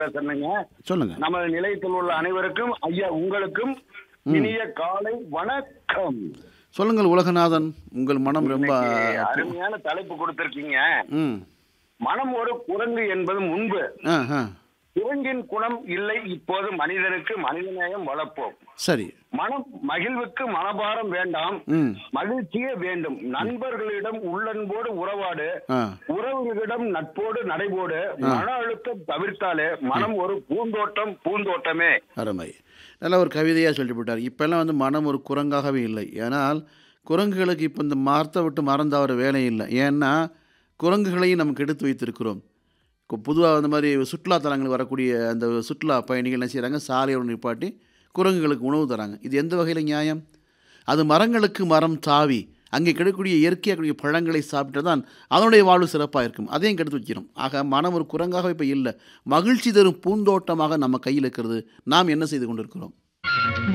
பேசுறேங்க சொல்லுங்க நமது நிலையத்தில் உள்ள அனைவருக்கும் ஐயா உங்களுக்கும் இனிய காலை வணக்கம் சொல்லுங்கள் உலகநாதன் உங்கள் மனம் ரொம்ப இன்னைக்கு அருமையான தலைப்பு கொடுத்திருக்கீங்க ம் மனம் ஒரு குரங்கு என்பது முன்பு ஆ ஆ குரங்கின் குணம் இல்லை இப்போது மனிதனுக்கு மனிதநேயம் வளர்ப்போம் சரி மனம் மகிழ்வுக்கு மனபாரம் வேண்டாம் ம் மகிழ்ச்சியே வேண்டும் நண்பர்களிடம் உள்ளன்போடு உறவாடு ஆ உறவுகளிடம் நட்போடு நடைபோடு மன அழுத்தம் தவிர்த்தாலே மனம் ஒரு பூந்தோட்டம் பூந்தோட்டமே அருமை நல்ல ஒரு கவிதையாக சொல்லிட்டு போட்டார் இப்போல்லாம் வந்து மனம் ஒரு குரங்காகவே இல்லை ஏன்னால் குரங்குகளுக்கு இப்போ இந்த மரத்தை விட்டு மரம் தவற வேலை இல்லை ஏன்னா குரங்குகளையும் நமக்கு எடுத்து வைத்திருக்கிறோம் இப்போ பொதுவாக அந்த மாதிரி சுற்றுலாத்தலங்களுக்கு வரக்கூடிய அந்த சுற்றுலா பயணிகள் என்ன செய்கிறாங்க சாலையோடு நிப்பாட்டி குரங்குகளுக்கு உணவு தராங்க இது எந்த வகையில் நியாயம் அது மரங்களுக்கு மரம் தாவி அங்கே கிடைக்கக்கூடிய இயற்கையாக கிடைக்கக்கூடிய பழங்களை சாப்பிட்டு தான் அதனுடைய வாழ்வு சிறப்பாக இருக்கும் அதையும் கெடுத்து வைக்கிறோம் ஆக மனம் ஒரு குரங்காக இப்போ இல்லை மகிழ்ச்சி தரும் பூந்தோட்டமாக நம்ம கையில் இருக்கிறது நாம் என்ன செய்து கொண்டிருக்கிறோம்